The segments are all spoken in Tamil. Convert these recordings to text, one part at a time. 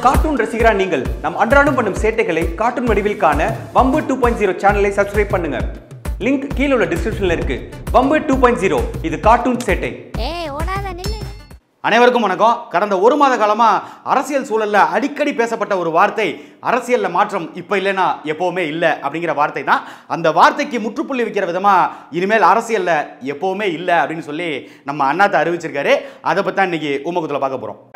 கார்ட்டூன் ரசிகரா நீங்கள் நம் அன்றாடம் பண்ணும் சேட்டைகளை கார்ட்டூன் வடிவில் காண வம்பு டூ பாயிண்ட் ஜீரோ சேனலை சப்ஸ்கிரைப் பண்ணுங்க லிங்க் கீழே உள்ள டிஸ்கிரிப்ஷன்ல இருக்கு வம்பு டூ பாயிண்ட் ஜீரோ இது கார்ட்டூன் சேட்டை ஏய் ஓடாத நில்லு அனைவருக்கும் வணக்கம் கடந்த ஒரு மாத காலமா அரசியல் சூழல்ல அடிக்கடி பேசப்பட்ட ஒரு வார்த்தை அரசியல்ல மாற்றம் இப்ப இல்லைன்னா எப்பவுமே இல்லை அப்படிங்கிற வார்த்தை தான் அந்த வார்த்தைக்கு முற்றுப்புள்ளி வைக்கிற விதமா இனிமேல் அரசியல்ல எப்பவுமே இல்லை அப்படின்னு சொல்லி நம்ம அண்ணாத்த அறிவிச்சிருக்காரு அதை பத்தி தான் இன்னைக்கு ஊமகுத்துல பார்க்க போறோம்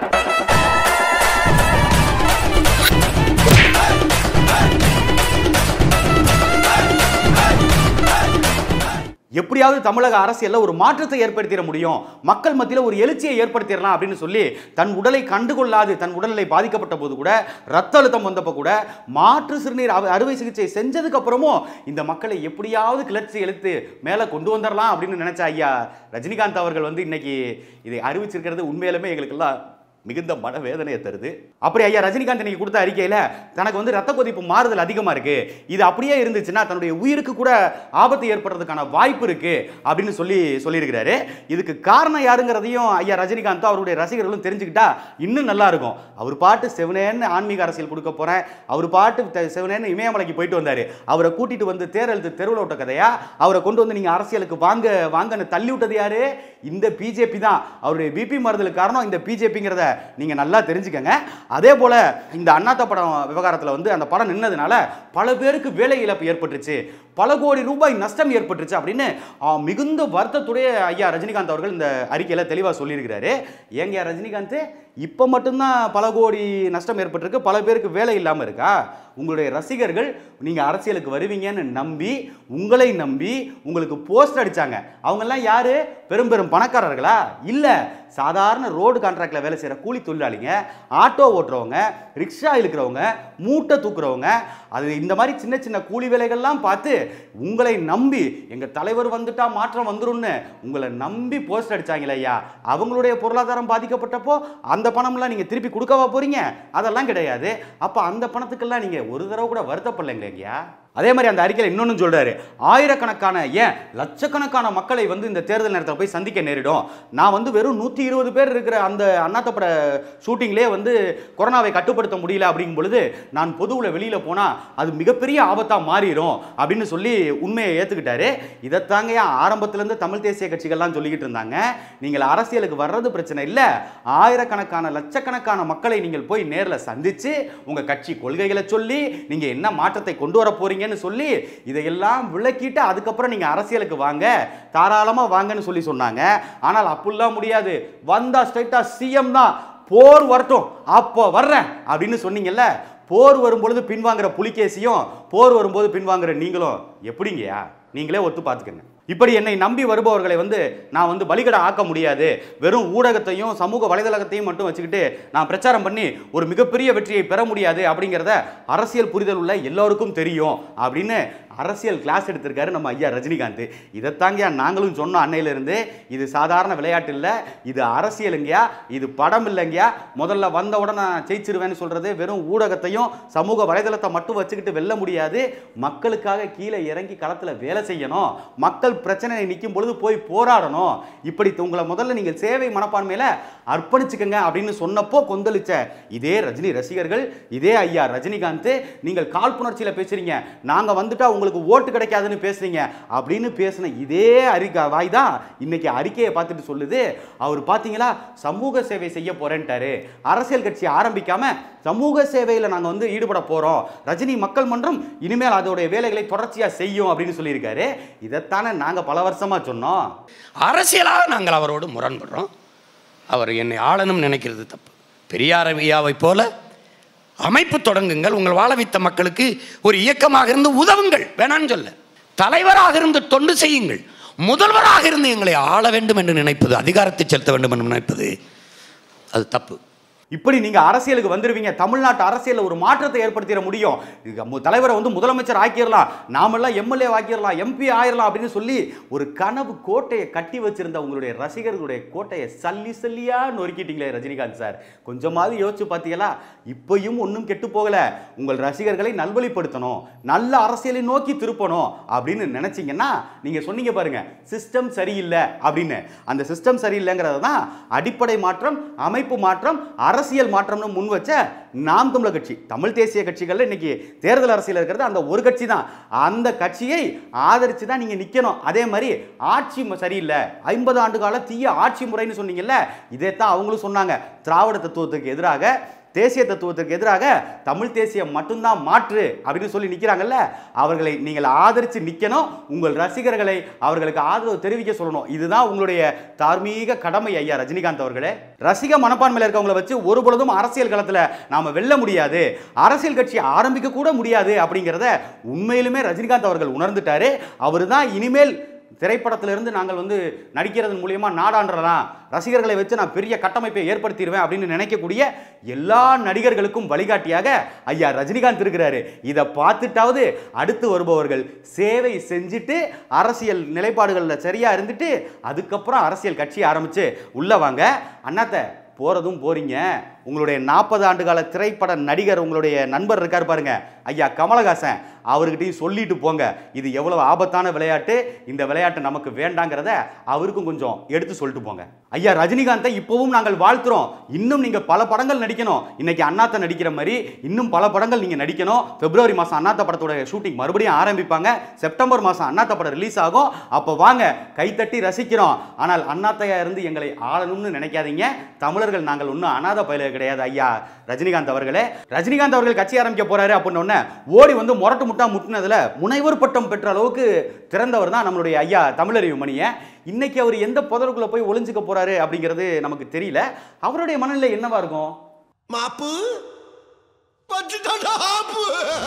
எப்படியாவது தமிழக அரசியல்ல ஒரு மாற்றத்தை ஏற்படுத்திட முடியும் மக்கள் மத்தியில் ஒரு எழுச்சியை ஏற்படுத்திடலாம் அப்படின்னு சொல்லி தன் உடலை கண்டுகொள்ளாது தன் உடல்நிலை பாதிக்கப்பட்ட போது கூட ரத்த அழுத்தம் வந்தப்போ கூட மாற்று சிறுநீர் அவ- அறுவை சிகிச்சை செஞ்சதுக்கு அப்புறமும் இந்த மக்களை எப்படியாவது கிளர்ச்சி எழுத்து மேலே கொண்டு வந்துடலாம் அப்படின்னு நினைச்ச ஐயா ரஜினிகாந்த் அவர்கள் வந்து இன்னைக்கு இதை அறிவிச்சிருக்கிறது உண்மையிலுமே எங்களுக்கெல்லாம் மிகுந்த மனவேதனையை தருது அப்படி ஐயா ரஜினிகாந்த் இன்னைக்கு கொடுத்த அறிக்கையில தனக்கு வந்து ரத்த கொதிப்பு மாறுதல் அதிகமா இருக்கு இது அப்படியே இருந்துச்சுன்னா தன்னுடைய உயிருக்கு கூட ஆபத்து ஏற்படுறதுக்கான வாய்ப்பு இருக்கு அப்படின்னு சொல்லி சொல்லியிருக்கிறாரு இதுக்கு காரணம் யாருங்கிறதையும் ஐயா ரஜினிகாந்த் அவருடைய ரசிகர்களும் தெரிஞ்சுக்கிட்டா இன்னும் நல்லா இருக்கும் அவர் பாட்டு செவனேன்னு ஆன்மீக அரசியல் கொடுக்க போறேன் அவர் பாட்டு த- செவனேன்னு இமயமலைக்கு போயிட்டு வந்தாரு அவரை கூட்டிட்டு வந்து தேர் எழுத்து தெருவில் விட்ட கதையா அவரை கொண்டு வந்து நீங்க அரசியலுக்கு வாங்க வாங்கன்னு தள்ளி விட்டது யாரு இந்த பிஜேபி தான் அவருடைய பிபி மாறுதலுக்கு காரணம் இந்த பிஜேபிங்கிறத நீங்க நல்லா தெரிஞ்சுக்கங்க அதே போல இந்த அண்ணாத்த படம் விவகாரத்தில் வந்து அந்த படம் நின்னதுனால பல பேருக்கு வேலை இழப்பு ஏற்பட்டுருச்சு பல கோடி ரூபாய் நஷ்டம் ஏற்பட்டுருச்சு அப்படின்னு ஆ, மிகுந்த வருத்தத்துடைய ஐயா ரஜினிகாந்த் அவர்கள் இந்த அறிக்கையில தெளிவாக சொல்லியிருக்கிறாரு ஏங்க ரஜினிகாந்த் இப்போ மட்டும்தான் பல கோடி நஷ்டம் ஏற்பட்டிருக்கு பல பேருக்கு வேலை இல்லாமல் இருக்கா உங்களுடைய ரசிகர்கள் நீங்கள் அரசியலுக்கு வருவீங்கன்னு நம்பி உங்களை நம்பி உங்களுக்கு போஸ்ட் அடிச்சாங்க அவங்கெல்லாம் யாரு பெரும் பெரும் பணக்காரர்களா இல்லை சாதாரண ரோடு கான்ட்ராக்டில் வேலை செய்கிற கூலி தொழிலாளிங்க ஆட்டோ ஓட்டுறவங்க ரிக்ஷா இழுக்கிறவங்க மூட்டை தூக்குறவங்க அது இந்த மாதிரி சின்ன சின்ன கூலி வேலைகள்லாம் பார்த்து உங்களை நம்பி எங்கள் தலைவர் வந்துட்டா மாற்றம் வந்துரும்னு உங்களை நம்பி போஸ்ட் அடிச்சாங்களே ஐயா அவங்களுடைய பொருளாதாரம் பாதிக்கப்பட்டப்போ அந்த பணம்லாம் நீங்கள் திருப்பி கொடுக்கவா போறீங்க அதெல்லாம் கிடையாது அப்போ அந்த பணத்துக்கெல்லாம் நீங்கள் ஒரு தடவை கூட வருத்தப்படலைங்களே ஐயா அதே மாதிரி அந்த அறிக்கையில் இன்னொன்னு சொல்றாரு ஆயிரக்கணக்கான ஏன் லட்சக்கணக்கான மக்களை வந்து இந்த தேர்தல் நேரத்தில் போய் சந்திக்க நேரிடும் நான் வந்து வெறும் நூற்றி இருபது பேர் இருக்கிற அந்த அண்ணாத்தப்பட ஷூட்டிங்லேயே வந்து கொரோனாவை கட்டுப்படுத்த முடியல அப்படிங்கும் பொழுது நான் பொதுவில் வெளியில் போனால் அது மிகப்பெரிய ஆபத்தாக மாறிடும் அப்படின்னு சொல்லி உண்மையை ஏற்றுக்கிட்டாரு இதைத்தாங்க ஏன் ஆரம்பத்திலேருந்து தமிழ் தேசிய கட்சிகள்லாம் சொல்லிக்கிட்டு இருந்தாங்க நீங்கள் அரசியலுக்கு வர்றது பிரச்சனை இல்லை ஆயிரக்கணக்கான லட்சக்கணக்கான மக்களை நீங்கள் போய் நேரில் சந்திச்சு உங்கள் கட்சி கொள்கைகளை சொல்லி நீங்கள் என்ன மாற்றத்தை கொண்டு வர போறீங்கன்னு சொல்லி இதையெல்லாம் விளக்கிட்டு அதுக்கப்புறம் நீங்கள் அரசியலுக்கு வாங்க தாராளமாக வாங்கன்னு சொல்லி சொன்னாங்க ஆனால் அப்படிலாம் முடியாது வந்தா ஸ்ட்ரைட்டா சிஎம் தான் போர் வரட்டும் அப்போ வர்றேன் அப்படின்னு சொன்னீங்கல்ல போர் வரும்பொழுது பின்வாங்குற புலிகேசியும் போர் வரும்போது பின்வாங்குற நீங்களும் எப்படிங்கய்யா நீங்களே ஒத்து பார்த்துக்கங்க இப்படி என்னை நம்பி வருபவர்களை வந்து நான் வந்து பலிகடை ஆக்க முடியாது வெறும் ஊடகத்தையும் சமூக வலைதளத்தையும் மட்டும் வச்சுக்கிட்டு நான் பிரச்சாரம் பண்ணி ஒரு மிகப்பெரிய வெற்றியை பெற முடியாது அப்படிங்கிறத அரசியல் புரிதல் உள்ள எல்லோருக்கும் தெரியும் அப்படின்னு அரசியல் கிளாஸ் எடுத்திருக்காரு நம்ம ஐயா ரஜினிகாந்த் இதைத்தாங்கயா நாங்களும் சொன்னோம் அன்னையிலிருந்து இது சாதாரண விளையாட்டு இல்லை இது அரசியலுங்கயா இது படம் இல்லைங்கயா முதல்ல வந்த உடனே நான் ஜெயிச்சிருவேன்னு சொல்றது வெறும் ஊடகத்தையும் சமூக வலைதளத்தை மட்டும் வச்சுக்கிட்டு வெல்ல முடியாது மக்களுக்காக கீழே இறங்கி களத்தில் வேலை செய்யணும் மக்கள் பிரச்சனை நிற்கும் பொழுது போய் போராடணும் இப்படி உங்களை முதல்ல நீங்கள் சேவை மனப்பான்மையில அர்ப்பணிச்சுக்கங்க அப்படின்னு சொன்னப்போ கொந்தளிச்ச இதே ரஜினி ரசிகர்கள் இதே ஐயா ரஜினிகாந்த் நீங்கள் காழ்ப்புணர்ச்சியில பேசுறீங்க நாங்க வந்துட்டா உங்களுக்கு ஓட்டு கிடைக்காதுன்னு பேசுறீங்க அப்படின்னு பேசின இதே அறிக்கை வாய் தான் இன்னைக்கு அறிக்கையை பார்த்துட்டு சொல்லுது அவர் பார்த்தீங்களா சமூக சேவை செய்ய போறேன்ட்டாரு அரசியல் கட்சி ஆரம்பிக்காம சமூக சேவையில் நாங்கள் வந்து ஈடுபட போறோம் ரஜினி மக்கள் மன்றம் இனிமேல் அதோடைய வேலைகளை தொடர்ச்சியாக செய்யும் அப்படின்னு சொல்லியிருக்காரு இதைத்தானே நாங்கள் பல வருஷமா சொன்னோம் அரசியலாக நாங்கள் அவரோடு முரண்படுறோம் அவர் என்னை ஆளணும் நினைக்கிறது தப்பு பெரியார் ஐயாவை போல அமைப்பு தொடங்குங்கள் உங்கள் வாழ வைத்த மக்களுக்கு ஒரு இயக்கமாக இருந்து உதவுங்கள் வேணான்னு சொல்ல தலைவராக இருந்து தொண்டு செய்யுங்கள் முதல்வராக இருந்து எங்களை ஆள வேண்டும் என்று நினைப்பது அதிகாரத்தை செலுத்த வேண்டும் என்று நினைப்பது அது தப்பு இப்படி நீங்க அரசியலுக்கு வந்துருவீங்க தமிழ்நாட்டு அரசியல்ல ஒரு மாற்றத்தை ஏற்படுத்திட முடியும் இது மு- தலைவரை வந்து முதலமைச்சர் ஆக்கிடலாம் நாமெல்லாம் எம்எல்ஏ ஆக்கிடலாம் எம்பி ஆயிரலாம் அப்படின்னு சொல்லி ஒரு கனவு கோட்டையை கட்டி வச்சிருந்த உங்களுடைய ரசிகர்களுடைய கோட்டையை சல்லி சல்லியா நொறுக்கிட்டீங்களே ரஜினிகாந்த் சார் கொஞ்சமாவது யோசிச்சு பார்த்தீங்களா இப்பயும் ஒன்றும் கெட்டு போகல உங்கள் ரசிகர்களை நல்வழிப்படுத்தணும் நல்ல அரசியலை நோக்கி திருப்பணும் அப்படின்னு நினைச்சீங்கன்னா நீங்க சொன்னீங்க பாருங்க சிஸ்டம் சரியில்லை அப்படின்னு அந்த சிஸ்டம் சரியில்லைங்கிறது தான் அடிப்படை மாற்றம் அமைப்பு மாற்றம் அரசியல் மாற்றம்னு முன் வச்ச நாம் தமிழர் கட்சி தமிழ் தேசிய கட்சிகள்ல இன்னைக்கு தேர்தல் அரசியல் இருக்கிறது அந்த ஒரு கட்சி தான் அந்த கட்சியை ஆதரிச்சு தான் நீங்க நிக்கணும் அதே மாதிரி ஆட்சி ம- சரியில்லை ஐம்பது ஆண்டு கால தீய ஆட்சி முறைன்னு சொன்னீங்கல்ல இதைத்தான் அவங்களும் சொன்னாங்க திராவிட தத்துவத்துக்கு எதிராக தேசிய தத்துவத்திற்கு எதிராக தமிழ் தேசியம் மட்டும்தான் மாற்று அப்படின்னு சொல்லி நிற்கிறாங்கல்ல அவர்களை நீங்கள் ஆதரித்து நிற்கணும் உங்கள் ரசிகர்களை அவர்களுக்கு ஆதரவு தெரிவிக்க சொல்லணும் இதுதான் உங்களுடைய தார்மீக கடமை ஐயா ரஜினிகாந்த் அவர்களே ரசிக மனப்பான்மையில் இருக்கவங்கள வச்சு ஒரு பொழுதும் அரசியல் களத்தில் நாம வெல்ல முடியாது அரசியல் கட்சி ஆரம்பிக்க கூட முடியாது அப்படிங்கிறத உண்மையிலுமே ரஜினிகாந்த் அவர்கள் உணர்ந்துட்டாரு அவர் தான் இனிமேல் திரைப்படத்திலிருந்து நாங்கள் வந்து நடிக்கிறதன் மூலியமா நாடாண்டலாம் ரசிகர்களை வச்சு நான் பெரிய கட்டமைப்பை ஏற்படுத்திடுவேன் அப்படின்னு நினைக்கக்கூடிய எல்லா நடிகர்களுக்கும் வழிகாட்டியாக ஐயா ரஜினிகாந்த் இருக்கிறாரு இதை பார்த்துட்டாவது அடுத்து வருபவர்கள் சேவை செஞ்சுட்டு அரசியல் நிலைப்பாடுகளில் சரியா இருந்துட்டு அதுக்கப்புறம் அரசியல் கட்சி ஆரம்பிச்சு உள்ள வாங்க அண்ணாத்த போறதும் போறீங்க உங்களுடைய நாற்பது ஆண்டு கால திரைப்பட நடிகர் உங்களுடைய நண்பர் இருக்கார் பாருங்க ஐயா கமலஹாசன் அவர்கிட்டயும் சொல்லிட்டு போங்க இது எவ்வளவு ஆபத்தான விளையாட்டு இந்த விளையாட்டு நமக்கு வேண்டாங்கிறத அவருக்கும் கொஞ்சம் எடுத்து சொல்லிட்டு போங்க ஐயா ரஜினிகாந்தை இப்பவும் நாங்கள் வாழ்த்துறோம் இன்னும் நீங்க பல படங்கள் நடிக்கணும் இன்னைக்கு அண்ணாத்த நடிக்கிற மாதிரி இன்னும் பல படங்கள் நீங்க நடிக்கணும் பிப்ரவரி மாசம் அண்ணாத்த படத்தோட ஷூட்டிங் மறுபடியும் ஆரம்பிப்பாங்க செப்டம்பர் மாசம் அண்ணாத்த படம் ரிலீஸ் ஆகும் அப்போ வாங்க கைத்தட்டி ரசிக்கிறோம் ஆனால் அண்ணாத்தையா இருந்து எங்களை ஆளணும்னு நினைக்காதீங்க தமிழர்கள் நாங்கள் ஒன்றும் அனாதை பயில கிடையாது ஐயா ரஜினிகாந்த் அவர்களே ரஜினிகாந்த் அவர்கள் கட்சி ஆரம்பிக்க போறாரு அப்படின்னு உடனே ஓடி வந்து முரட்டு முட்டா முட்டினதுல முனைவர் பட்டம் பெற்ற அளவுக்கு திறந்தவர் தான் நம்மளுடைய ஐயா தமிழறிவு மணியை இன்னைக்கு அவர் எந்த புதருக்குள்ள போய் ஒளிஞ்சுக்க போறாரு அப்படிங்கிறது நமக்கு தெரியல அவருடைய மனநிலை என்னவா இருக்கும் மாப்பு பட்டுட்டாடா ஆப்பு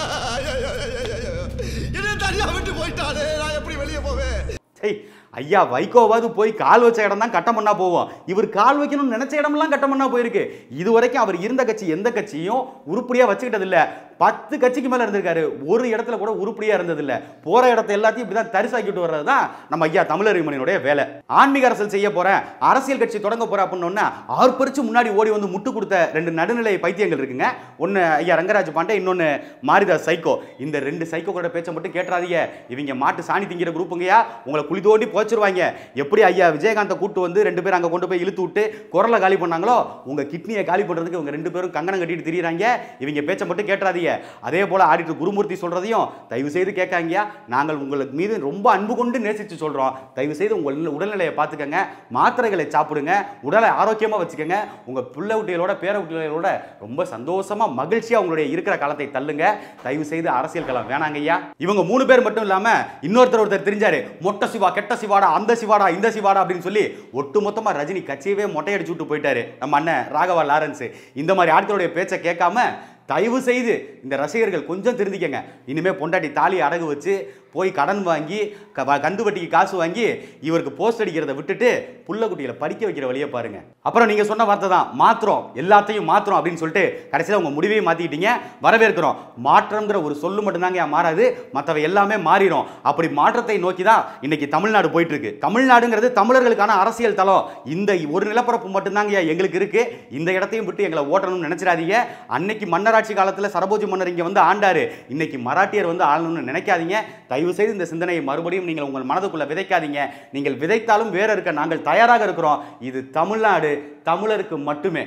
என்ன தனியா விட்டு போயிட்டானே நான் எப்படி வெளியே போவேன் சை ஐயா வைகோவாவது போய் கால் வச்ச இடம் தான் கட்டம் பண்ணா போவோம் இவர் கால் வைக்கணும்னு நினைச்ச இடமெல்லாம் கட்டம் பண்ணா போயிருக்கு இது வரைக்கும் அவர் இருந்த கட்சி எந்த கட்சியும் உருப்படியா வச்சுக்கிட்டது இல்ல பத்து கட்சிக்கு மேல இருந்திருக்காரு ஒரு இடத்துல கூட உருப்படியா இருந்தது இல்ல போற இடத்த எல்லாத்தையும் இப்படிதான் தரிசாக்கிட்டு வர்றது தான் நம்ம ஐயா தமிழறிமணியுடைய வேலை ஆன்மீக அரசியல் செய்ய போறேன் அரசியல் கட்சி தொடங்க போறேன் அப்படின்னு ஆர்ப்பரிச்சு முன்னாடி ஓடி வந்து முட்டு கொடுத்த ரெண்டு நடுநிலை பைத்தியங்கள் இருக்குங்க ஒன்னு ஐயா ரங்கராஜ் பாண்டே இன்னொன்னு மாரிதாஸ் சைக்கோ இந்த ரெண்டு சைக்கோ கூட பேச்சை மட்டும் கேட்டுறாதீங்க இவங்க மாட்டு சாணி திங்கிற குரூப்புங்கயா உங்களை குழி தோண்டி போச்சிருவாங்க எப்படி ஐயா விஜயகாந்தை கூட்டு வந்து ரெண்டு பேரும் அங்க கொண்டு போய் இழுத்து விட்டு குரலை காலி பண்ணாங்களோ உங்க கிட்னியை காலி பண்றதுக்கு இவங்க ரெண்டு பேரும் கங்கணம் கட்டிட்டு திரியுறாங்க இவங்க பேச்சை மட்டும் கேட்டுறாதீங்க அதே போல ஆடிட்டர் குருமூர்த்தி சொல்றதையும் தயவு செய்து கேட்காங்கயா நாங்கள் உங்களுக்கு மீது ரொம்ப அன்பு கொண்டு நேசிச்சு சொல்றோம் தயவு செய்து உங்கள் உடல்நிலையை பார்த்துக்கங்க மாத்திரைகளை சாப்பிடுங்க உடலை ஆரோக்கியமா வச்சுக்கோங்க உங்க பிள்ளை குட்டிகளோட பேர குட்டிகளோட ரொம்ப சந்தோஷமா மகிழ்ச்சியா உங்களுடைய இருக்கிற காலத்தை தள்ளுங்க தயவு செய்து அரசியல் களம் வேணாங்கய்யா இவங்க மூணு பேர் மட்டும் இல்லாம இன்னொருத்தர் ஒருத்தர் தெரிஞ்சாரு மொட்டை சிவா கெட்ட சிவாடா அந்த சிவாடா இந்த சிவாடா அப்படின்னு சொல்லி ஒட்டு மொத்தமா ரஜினி கட்சியவே மொட்டையடிச்சு விட்டு போயிட்டாரு நம்ம அண்ணன் ராகவா லாரன்ஸ் இந்த மாதிரி ஆட்களுடைய பேச்சை கேட்காம தயவு செய்து இந்த ரசிகர்கள் கொஞ்சம் திருந்திக்கங்க இனிமே பொண்டாட்டி தாலி அடகு வச்சு போய் கடன் வாங்கி க- வ- கந்து வட்டிக்கு காசு வாங்கி இவருக்கு போஸ்ட் அடிக்கிறத விட்டுட்டு புள்ள குட்டிகளை படிக்க வைக்கிற வழியை பாருங்க அப்புறம் நீங்க சொன்ன வார்த்தை தான் மாத்திரம் எல்லாத்தையும் மாத்திரம் அப்படின்னு சொல்லிட்டு கடைசியில் உங்க முடிவையும் மாத்திக்கிட்டீங்க வரவேற்கிறோம் மாற்றம்ங்கிற ஒரு சொல்லு மட்டும்தாங்க ஏன் மாறாது மற்றவை எல்லாமே மாறிடும் அப்படி மாற்றத்தை நோக்கி தான் இன்னைக்கு தமிழ்நாடு போயிட்டு இருக்கு தமிழ்நாடுங்கிறது தமிழர்களுக்கான அரசியல் தளம் இந்த ஒரு நிலப்பரப்பு மட்டும்தாங்க ஐயா எங்களுக்கு இருக்கு இந்த இடத்தையும் விட்டு எங்களை ஓட்டணும்னு நினைச்சிடாதீங்க அன்னைக்கு மன்னராட்சி காலத்துல சரபோஜி மன்னர் இங்க வந்து ஆண்டாரு இன்னைக்கு மராட்டியர் வந்து ஆளணும்னு நினைக்காதீங்க தயவு செய்து இந்த சிந்தனையை மறுபடியும் நீங்கள் உங்கள் மனதுக்குள்ள விதைக்காதீங்க நீங்கள் விதைத்தாலும் வேற இருக்க நாங்கள் தயாராக இருக்கிறோம் இது தமிழ்நாடு தமிழருக்கு மட்டுமே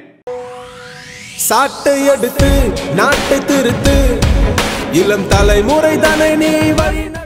சாட்டை எடுத்து நாட்டை திருத்து இளம் தலைமுறை தானே நீ வழி